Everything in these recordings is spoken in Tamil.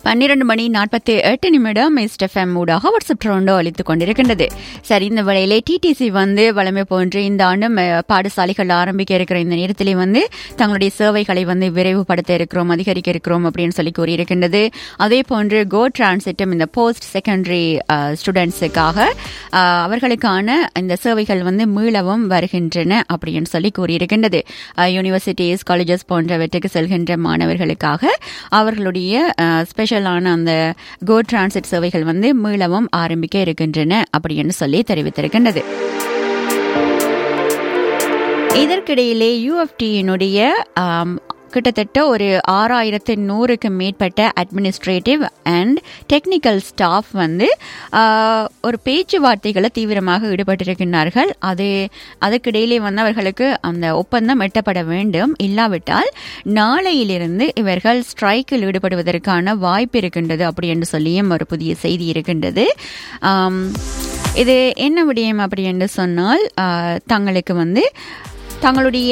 பன்னிரண்டு மணி நாற்பத்தி எட்டு நிமிடம் எஸ்டெஃப்எம் ஊடாக வாட்ஸ்அப் ட்ரோண்டோ அளித்துக் கொண்டிருக்கின்றது சரி இந்த வேளையிலே டிடிசி வந்து வளமை போன்று இந்த ஆண்டும் அஹ், பாடசாலைகள் ஆரம்பிக்க இருக்கிற இந்த நேரத்திலே வந்து தங்களுடைய சேவைகளை வந்து விரைவுபடுத்த இருக்கிறோம் அதிகரிக்க இருக்கிறோம் அப்படின்னு சொல்லி கூறியிருக்கின்றது அதே போன்று கோ டிரான்சிட்டும் இந்த போஸ்ட் செகண்டரி ஸ்டூடெண்ட்ஸுக்காக அஹ், அவர்களுக்கான இந்த சேவைகள் வந்து மீளவும் வருகின்றன அப்படின்னு சொல்லி கூறியிருக்கின்றது யூனிவர்சிட்டிஸ் காலேஜஸ் போன்றவற்றுக்கு செல்கின்ற மாணவர்களுக்காக அவர்களுடைய ஸ்பெஷலான அந்த கோ டிரான்சிட் சேவைகள் வந்து மீளவும் ஆரம்பிக்க இருக்கின்றன அப்படின்னு சொல்லி தெரிவித்திருக்கின்றது இதற்கிடையிலே யூஎஃப்டியினுடைய கிட்டத்தட்ட ஒரு ஆறாயிரத்து நூறுக்கு மேற்பட்ட அட்மினிஸ்ட்ரேட்டிவ் அண்ட் டெக்னிக்கல் ஸ்டாஃப் வந்து ஆஹ், ஒரு பேச்சுவார்த்தைகளை தீவிரமாக ஈடுபட்டிருக்கின்றார்கள் அது அதற்கிடையிலே வந்து அவர்களுக்கு அந்த ஒப்பந்தம் எட்டப்பட வேண்டும் இல்லாவிட்டால் நாளையிலிருந்து இவர்கள் ஸ்ட்ரைக்கில் ஈடுபடுவதற்கான வாய்ப்பு இருக்கின்றது அப்படி என்று சொல்லியும் ஒரு புதிய செய்தி இருக்கின்றது ஆம், இது என்ன விடயம் அப்படி என்று சொன்னால் ஆஹ், தங்களுக்கு வந்து தங்களுடைய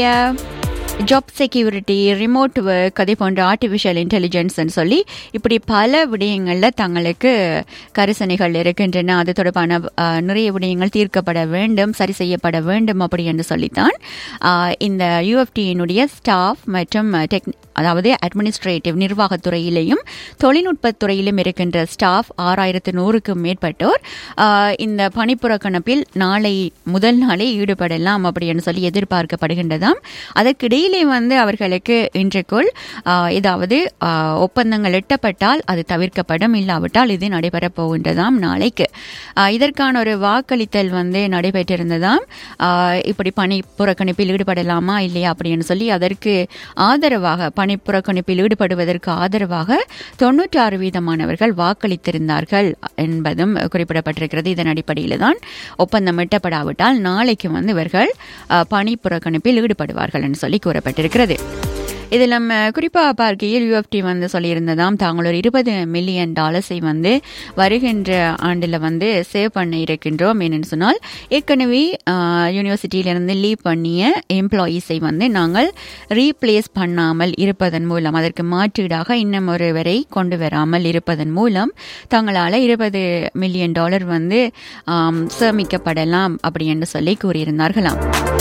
ஜாப் செக்யூரிட்டி ரிமோட் ஒர்க் அதே போன்ற ஆர்டிஃபிஷியல் இன்டெலிஜென்ஸ்னு சொல்லி இப்படி பல விடயங்களில் தங்களுக்கு கரிசனைகள் இருக்கின்றன அது தொடர்பான ஆஹ், நிறைய விடயங்கள் தீர்க்கப்பட வேண்டும் சரி செய்யப்பட வேண்டும் அப்படி என்று சொல்லித்தான் ஆஹ், இந்த யூஎஃப்டியினுடைய ஸ்டாஃப் மற்றும் டெக் அதாவது அட்மினிஸ்ட்ரேட்டிவ் நிர்வாகத்துறையிலையும் தொழில்நுட்பத் துறையிலும் இருக்கின்ற ஸ்டாஃப் ஆறாயிரத்து நூறுக்கும் மேற்பட்டோர் ஆஹ், இந்த பணிப்புறக்கணிப்பில் நாளை முதல் நாளே ஈடுபடலாம் அப்படின்னு சொல்லி எதிர்பார்க்கப்படுகின்றதாம் அதற்கிடையிலே வந்து அவர்களுக்கு இன்றைக்குள் ஆஹ், ஏதாவது ஆஹ், ஒப்பந்தங்கள் எட்டப்பட்டால் அது தவிர்க்கப்படும் இல்லாவிட்டால் இது நடைபெறப் போகின்றதாம் நாளைக்கு ஆஹ், இதற்கான ஒரு வாக்களித்தல் வந்து நடைபெற்றிருந்ததாம் ஆஹ், இப்படி பணி புறக்கணிப்பில் ஈடுபடலாமா இல்லையா அப்படின்னு சொல்லி அதற்கு ஆதரவாக பணி புறக்கணிப்பில் ஈடுபடுவதற்கு ஆதரவாக தொன்னூற்றி ஆறு வீதமானவர்கள் வாக்களித்திருந்தார்கள் என்பதும் குறிப்பிடப்பட்டிருக்கிறது இதன் அடிப்படையில் தான் ஒப்பந்தம் எட்டப்படாவிட்டால் நாளைக்கு வந்து இவர்கள் ஆஹ், பணி புறக்கணிப்பில் ஈடுபடுவார்கள் என்று சொல்லி கூறப்பட்டிருக்கிறது இதில் நம்ம குறிப்பாக பார்க்கையில் யூஎஃப்டி வந்து சொல்லியிருந்ததாம் தாங்கள் ஒரு இருபது மில்லியன் டாலர்ஸை வந்து வருகின்ற ஆண்டில் வந்து சேவ் பண்ண இருக்கின்றோம் என்னென்னு சொன்னால் ஏற்கனவே யூனிவர்சிட்டியிலிருந்து லீவ் பண்ணிய எம்ப்ளாயீஸை வந்து நாங்கள் ரீப்ளேஸ் பண்ணாமல் இருப்பதன் மூலம் அதற்கு மாற்றீடாக இன்னும் ஒருவரை கொண்டு வராமல் இருப்பதன் மூலம் தங்களால் இருபது மில்லியன் டாலர் வந்து ஆம், சேமிக்கப்படலாம் அப்படி என்று சொல்லி கூறியிருந்தார்களாம்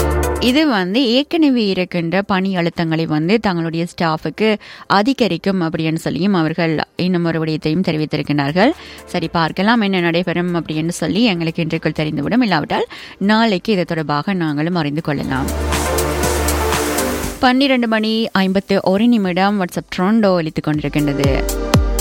இது வந்து ஏற்கனவே இருக்கின்ற பணி அழுத்தங்களை வந்து தங்களுடைய ஸ்டாஃபுக்கு அதிகரிக்கும் அப்படின்னு சொல்லியும் அவர்கள் இன்னும் ஒரு விடயத்தையும் தெரிவித்திருக்கிறார்கள் சரி பார்க்கலாம் என்ன நடைபெறும் அப்படின்னு சொல்லி எங்களுக்கு இன்றைக்குள் தெரிந்துவிடும் இல்லாவிட்டால் நாளைக்கு இது தொடர்பாக நாங்களும் அறிந்து கொள்ளலாம் பன்னிரண்டு மணி ஐம்பத்து ஒரு நிமிடம் வாட்ஸ்அப் ட்ரோண்டோ ஒலித்துக் கொண்டிருக்கின்றது